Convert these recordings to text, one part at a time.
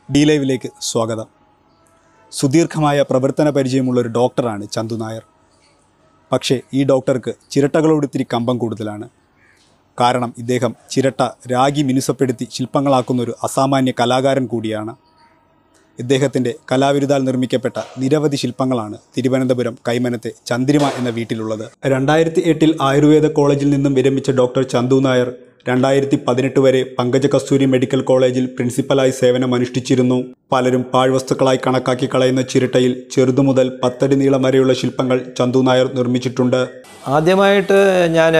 D ലൈവിലേക്ക് സ്വാഗതം സുദീർഘമായ പ്രവർത്തന പരിചയമുള്ള ഒരു ഡോക്ടറാണ് ചന്തു നായർ പക്ഷേ ഈ ഡോക്ടർക്ക് ചിരട്ടകളോടിത്തിരി കമ്പം കൂടുതലാണ് കാരണം ഇദ്ദേഹം ചിരട്ട രാഗി മിനുസപ്പെടുത്തി ശില്പങ്ങളാക്കുന്ന ഒരു അസാമാന്യ കലാകാരൻ കൂടിയാണ് ഇദ്ദേഹത്തിൻ്റെ കലാവിരുതാൽ നിർമ്മിക്കപ്പെട്ട നിരവധി ശില്പങ്ങളാണ് തിരുവനന്തപുരം കൈമനത്തെ ചന്ദ്രിമ എന്ന വീട്ടിലുള്ളത് രണ്ടായിരത്തി എട്ടിൽ ആയുർവേദ കോളേജിൽ നിന്നും വിരമിച്ച ഡോക്ടർ ചന്തു നായർ രണ്ടായിരത്തി പതിനെട്ട് വരെ പങ്കജ കസ്തൂരി മെഡിക്കൽ കോളേജിൽ പ്രിൻസിപ്പലായി സേവനമനുഷ്ഠിച്ചിരുന്നു പലരും പാഴ്വസ്തുക്കളായി കണക്കാക്കി കളയുന്ന ചിരട്ടയിൽ ചെറുതു മുതൽ പത്തടി നീളം വരെയുള്ള ശില്പങ്ങൾ ചന്തു നായർ നിർമ്മിച്ചിട്ടുണ്ട് ആദ്യമായിട്ട് ഞാൻ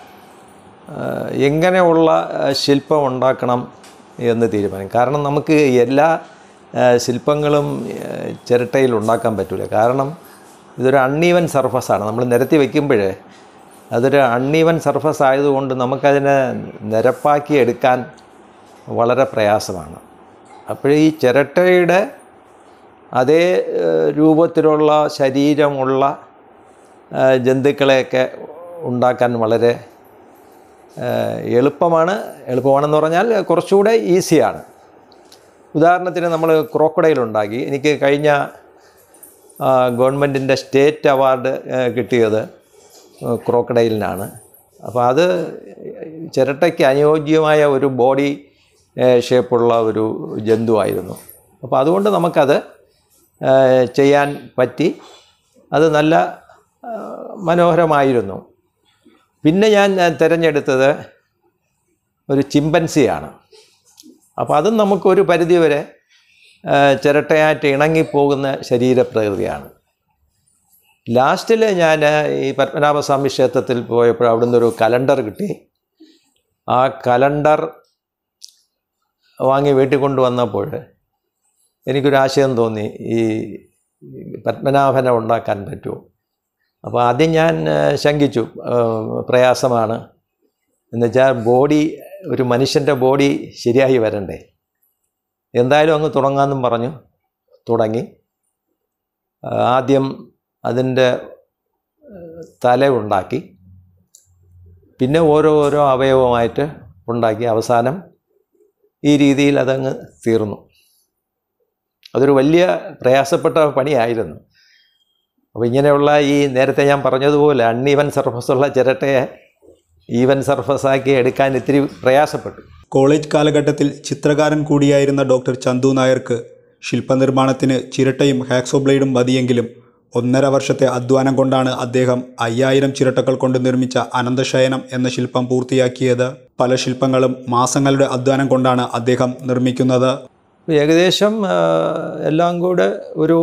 എങ്ങനെയുള്ള ആ, ശില്പം ഉണ്ടാക്കണം എന്ന് തീരുമാനം കാരണം നമുക്ക് എല്ലാ ആ, ശില്പങ്ങളും ആ, ചിരട്ടയിൽ ഉണ്ടാക്കാൻ പറ്റില്ല കാരണം ഇതൊരു അൺഈവൻ സർഫസാണ് നമ്മൾ നിരത്തി വയ്ക്കുമ്പോൾ അതൊരു അൺഈവൻ സർഫസ് ആയതുകൊണ്ട് നമുക്കതിനെ നിരപ്പാക്കി എടുക്കാൻ വളരെ പ്രയാസമാണ് അപ്പോൾ ഈ ചിരട്ടയുടെ അതേ ഏഹ്, രൂപത്തിലുള്ള ശരീരമുള്ള ആ, ജന്തുക്കളെയൊക്കെ ഉണ്ടാക്കാൻ വളരെ ഏഹ്, എളുപ്പമാണ് എളുപ്പമാണെന്ന് പറഞ്ഞാൽ കുറച്ചുകൂടെ ഈസിയാണ് ഉദാഹരണത്തിന് നമ്മൾ ക്രോക്കഡൈൽ ഉണ്ടാക്കി എനിക്ക് കഴിഞ്ഞ ഗവൺമെൻറ്റിൻ്റെ സ്റ്റേറ്റ് അവാർഡ് ഏഹ്, കിട്ടിയത് ക്രോക്കഡൈലിനാണ് അപ്പോൾ അത് ചിരട്ടയ്ക്ക് അനുയോജ്യമായ ഒരു ബോഡി ഏഹ്, ഷേപ്പുള്ള ഒരു ജന്തുവായിരുന്നു അപ്പോൾ അതുകൊണ്ട് നമുക്കത് ഏഹ്, ചെയ്യാൻ പറ്റി അത് നല്ല ഏഹ്, മനോഹരമായിരുന്നു പിന്നെ ഞാൻ തിരഞ്ഞെടുത്തത് ഒരു ചിമ്പൻസിയാണ് അപ്പോൾ അതും നമുക്കൊരു പരിധിവരെ ആ, ചിരട്ടയായിട്ട് ഇണങ്ങിപ്പോകുന്ന ശരീരപ്രകൃതിയാണ് ലാസ്റ്റിൽ ഞാൻ ഈ പത്മനാഭസ്വാമി ക്ഷേത്രത്തിൽ പോയപ്പോൾ അവിടുന്ന് ഒരു കലണ്ടർ കിട്ടി ആ കലണ്ടർ വാങ്ങി വീട്ടിൽ കൊണ്ടുവന്നപ്പോൾ എനിക്കൊരു ആശയം തോന്നി ഈ പത്മനാഭനെ ഉണ്ടാക്കാൻ പറ്റുമോ അപ്പോൾ ആദ്യം ഞാൻ ആ, ശങ്കിച്ചു ആ, പ്രയാസമാണ് എന്നുവെച്ചാൽ ബോഡി ഒരു മനുഷ്യൻ്റെ ബോഡി ശരിയായി വരണ്ടേ എന്തായാലും അങ്ങ് തുടങ്ങാമെന്നും പറഞ്ഞു തുടങ്ങി ആ, ആദ്യം അതിൻ്റെ തല ഉണ്ടാക്കി പിന്നെ ഓരോ ഓരോ അവയവമായിട്ട് ഉണ്ടാക്കി അവസാനം ഈ രീതിയിൽ അതങ്ങ് തീർന്നു അതൊരു വലിയ പ്രയാസപ്പെട്ട പണിയായിരുന്നു അപ്പോൾ ഇങ്ങനെയുള്ള ഈ നേരത്തെ ഞാൻ പറഞ്ഞതുപോലെ അൺഈവൻ സർഫസുള്ള ചിരട്ടയെ ഈവൻ സർഫസാക്കി എടുക്കാൻ ഇത്തിരി പ്രയാസപ്പെട്ടു കോളേജ് കാലഘട്ടത്തിൽ ചിത്രകാരൻ കൂടിയായിരുന്ന ഡോക്ടർ ചന്തു നായർക്ക് ശില്പനിർമ്മാണത്തിന് ചിരട്ടയും ഹാക്സോ ബ്ലേഡും മതിയെങ്കിലും ഒന്നര വർഷത്തെ അധ്വാനം കൊണ്ടാണ് അദ്ദേഹം അയ്യായിരം ചിരട്ടകൾ കൊണ്ട് നിർമ്മിച്ച അനന്തശയനം എന്ന ശില്പം പൂർത്തിയാക്കിയത് പല ശില്പങ്ങളും മാസങ്ങളുടെ അധ്വാനം കൊണ്ടാണ് അദ്ദേഹം നിർമ്മിക്കുന്നത് ഏകദേശം ആ, എല്ലാം കൂടെ ഒരു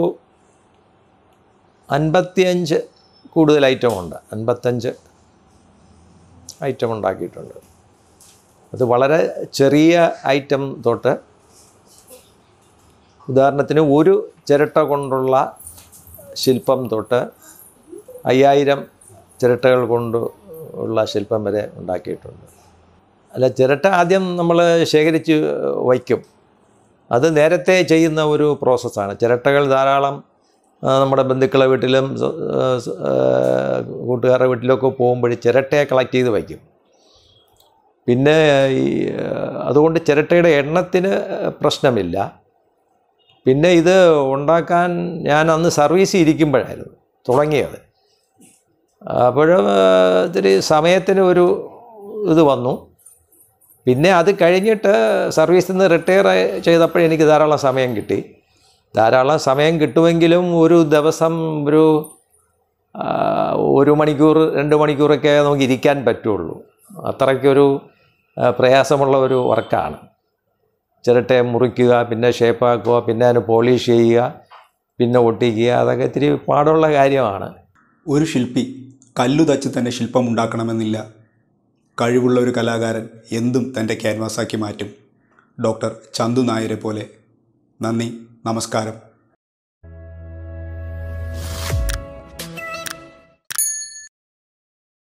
അൻപത്തിയഞ്ച് കൂടുതൽ ഐറ്റമുണ്ട് അൻപത്തഞ്ച് ഐറ്റം ഉണ്ടാക്കിയിട്ടുണ്ട് അത് വളരെ ചെറിയ ഐറ്റം തൊട്ട് ഉദാഹരണത്തിന് ഒരു ചിരട്ട കൊണ്ടുള്ള ശില്പം തൊട്ട് അയ്യായിരം ചിരട്ടകൾ കൊണ്ട് ഉള്ള ശില്പം വരെ ഉണ്ടാക്കിയിട്ടുണ്ട് അല്ല ചിരട്ട ആദ്യം നമ്മൾ ശേഖരിച്ച് വയ്ക്കും അത് നേരത്തെ ചെയ്യുന്ന ഒരു പ്രോസസ്സാണ് ചിരട്ടകൾ ധാരാളം ആ, നമ്മുടെ ബന്ധുക്കളെ വീട്ടിലും സ- ആ, സ- ആ, കൂട്ടുകാരുടെ വീട്ടിലൊക്കെ പോകുമ്പോൾ ചിരട്ടയെ കളക്ട് ചെയ്ത് വയ്ക്കും പിന്നെ ഈ ആ, അതുകൊണ്ട് ചിരട്ടയുടെ എണ്ണത്തിന് പ്രശ്നമില്ല പിന്നെ ഇത് ഉണ്ടാക്കാൻ ഞാൻ അന്ന് സർവീസ് ഇരിക്കുമ്പോഴായിരുന്നു തുടങ്ങിയത് അപ്പോഴും ആ, ഇത്തിരി സമയത്തിന് ഒരു ഇത് വന്നു പിന്നെ അത് കഴിഞ്ഞിട്ട് സർവീസിൽ നിന്ന് റിട്ടയർ ചെയ്തപ്പോൾ എനിക്ക് ധാരാളം സമയം കിട്ടി ധാരാളം സമയം കിട്ടുമെങ്കിലും ഒരു ദിവസം ഒരു ആ, ഒരു മണിക്കൂർ രണ്ട് മണിക്കൂറൊക്കെ നമുക്ക് ഇരിക്കാൻ പറ്റുള്ളൂ അത്രയ്ക്കൊരു ആ, പ്രയാസമുള്ള ഒരു വർക്കാണ് ചിരട്ടയെ മുറിക്കുക പിന്നെ ഷേപ്പാക്കുക പിന്നെ അതിന് പോളിഷ് ചെയ്യുക പിന്നെ ഒട്ടിക്കുക അതൊക്കെ ഇത്തിരി പാടുള്ള കാര്യമാണ് ഒരു ശില്പി കല്ലു തച്ച് തന്നെ ശില്പം ഉണ്ടാക്കണമെന്നില്ല കഴിവുള്ള ഒരു കലാകാരൻ എന്തും തൻ്റെ ക്യാൻവാസാക്കി മാറ്റും ഡോക്ടർ ചന്തു നായരെ പോലെ നന്ദി നമസ്കാരം